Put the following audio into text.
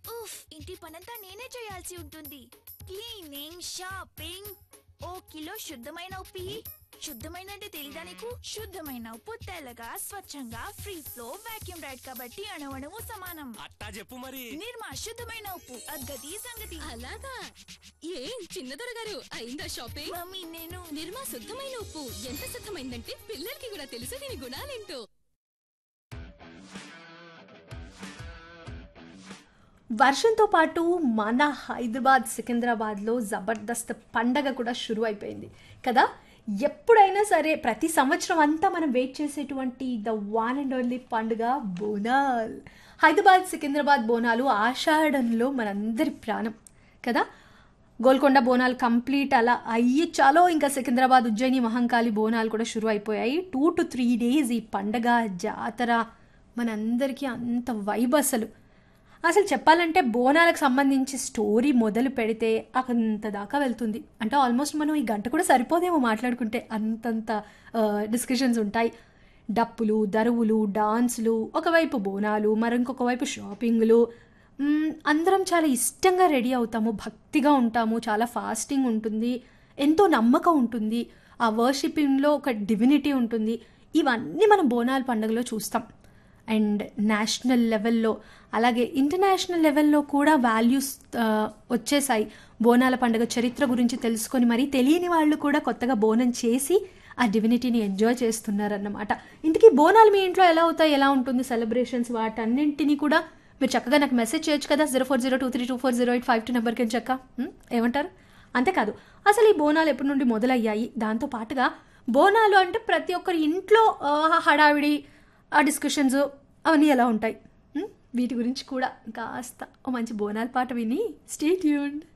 ఉఫ్ ఇంటి పనంతా నేనే చేయాల్సి ఉంటుంది క్లీనింగ్ షాపింగ్ ఓ కిలో శుద్ధమైన ఉప్పు ఇయ్యి. శుద్ధమైన అంటే తెలీదా నీకు శుద్ధమైన ఉప్పు తెల్లగా స్వచ్ఛంగా ఫ్రీ ఫ్లో వాక్యూమ్ రైడ్ కాబట్టి అణవణము సమానం అట్టా చెప్పు మరి నిర్మా శుద్ధమైన ఉప్పు అగ్గది సంగతి అలాగా ఏం చిన్నదొర గారు అయిందా షాపింగ్ మమ్మీ నేను నిర్మా శుద్ధమైన ఉప్పు ఎంత శుద్ధమైందంటే పిల్లలకి కూడా తెలుసు దీని గుణాలేంటో వర్షంతో పాటు మన హైదరాబాద్ సికింద్రాబాద్లో జబర్దస్త్ పండగ కూడా షురు అయిపోయింది కదా ఎప్పుడైనా సరే ప్రతి సంవత్సరం అంతా మనం వెయిట్ చేసేటువంటి ద వన్ అండ్ ఓన్లీ పండుగ బోనాల్ హైదరాబాద్ సికింద్రాబాద్ బోనాలు ఆషాఢంలో మనందరి ప్రాణం కదా గోల్కొండ బోనాలు కంప్లీట్ అలా అయ్యి చాలో ఇంకా సికింద్రాబాద్ ఉజ్జయిని మహంకాళి బోనాలు కూడా షురు అయిపోయాయి టూ టు త్రీ డేస్ ఈ పండగ జాతర మనందరికీ అంత వైబ్ అసలు అసలు చెప్పాలంటే బోనాలకు సంబంధించి స్టోరీ మొదలు పెడితే అంత దాకా వెళ్తుంది అంటే ఆల్మోస్ట్ మనం ఈ గంట కూడా సరిపోదేమో మాట్లాడుకుంటే అంతంత డిస్కషన్స్ ఉంటాయి డప్పులు దరువులు డాన్సులు ఒకవైపు బోనాలు మరొక వైపు షాపింగ్లు మ్మ్, అందరం చాలా ఇష్టంగా రెడీ అవుతాము భక్తిగా ఉంటాము చాలా ఫాస్టింగ్ ఉంటుంది ఎంతో నమ్మకం ఉంటుంది ఆ వర్షిపింగ్లో ఒక డివినిటీ ఉంటుంది ఇవన్నీ మనం బోనాల పండుగలో చూస్తాం అండ్ నేషనల్ లెవెల్లో అలాగే ఇంటర్నేషనల్ లెవెల్లో కూడా వాల్యూస్ వచ్చేసాయి బోనాల పండుగ చరిత్ర గురించి తెలుసుకొని మరి తెలియని వాళ్ళు కూడా కొత్తగా బోనం చేసి ఆ డివినిటీని ఎంజాయ్ చేస్తున్నారన్నమాట ఇంతకీ బోనాలు మీ ఇంట్లో ఎలా అవుతాయి ఎలా ఉంటుంది సెలబ్రేషన్స్ వాటన్నింటినీ కూడా మీరు చక్కగా నాకు మెసేజ్ చేయొచ్చు కదా zero four zero two three two four zero eight five two నెంబర్కి చక్క ఉం? ఏమంటారు అంతేకాదు అసలు ఈ బోనాలు ఎప్పటి నుండి మొదలయ్యాయి దాంతో పాటుగా బోనాలు అంటే ప్రతి ఒక్కరి ఇంట్లో ఆ, హడావిడి ఆ డిస్కషన్స్ అవన్నీ ఎలా ఉంటాయి ఉం? వీటి గురించి కూడా కాస్త ఓ మంచి బోనాల పాట విని స్టే ట్యూన్డ్